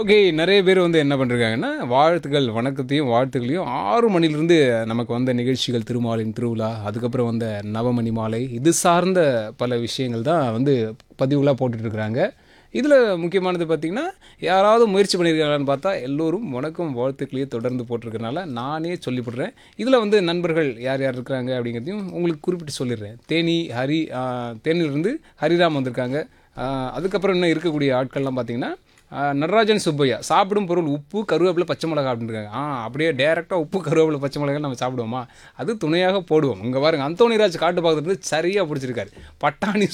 okay நிறைய பேர் வந்து என்ன பண்ணிருக்காங்கன்னா வாழ்த்துக்கள் வணக்கத்தையும் வாழ்த்துக்களையும் ஆறு மணிலிருந்து நமக்கு வந்த நிகழ்ச்சிகள் திருமாலின் திருவிழா அதுக்கப்புறம் வந்த நவமணி மாலை இது சார்ந்த பல விஷயங்கள் தான் வந்து பதிவுகளாக போட்டுட்ருக்குறாங்க இதில் முக்கியமானது பார்த்திங்கன்னா யாராவது முயற்சி பண்ணியிருக்காங்களான்னு பார்த்தா எல்லோரும் வணக்கம் வாழ்த்துக்களையே தொடர்ந்து போட்டிருக்கனால நானே சொல்லிவிடுறேன் இதில் வந்து நண்பர்கள் யார் யார் இருக்கிறாங்க அப்படிங்கிறதையும் உங்களுக்கு குறிப்பிட்டு சொல்லிடுறேன் தேனி ஹரி ஆஹ், தேனியிலிருந்து ஹரிராம் வந்திருக்காங்க ஆஹ், அதுக்கப்புறம் இன்னும் இருக்கக்கூடிய ஆட்கள்லாம் பார்த்தீங்கன்னா ஆஹ் நடராஜன் சுப்பையா சாப்பிடும் பொருள் உப்பு கருவேப்பிலை பச்சை மிளகா அப்படின்றாங்க ஆ அப்படியே டேரெக்டாக உப்பு கருவேப்பிலை பச்சை மிளகாய் நம்ம சாப்பிடுவோமா அது துணையாக போடுவோம் இங்கே பாருங்க அந்தோணிராஜ் காட்டு பக்கத்துல இருந்து சரியாக பிடிச்சிருக்காரு பட்டாணி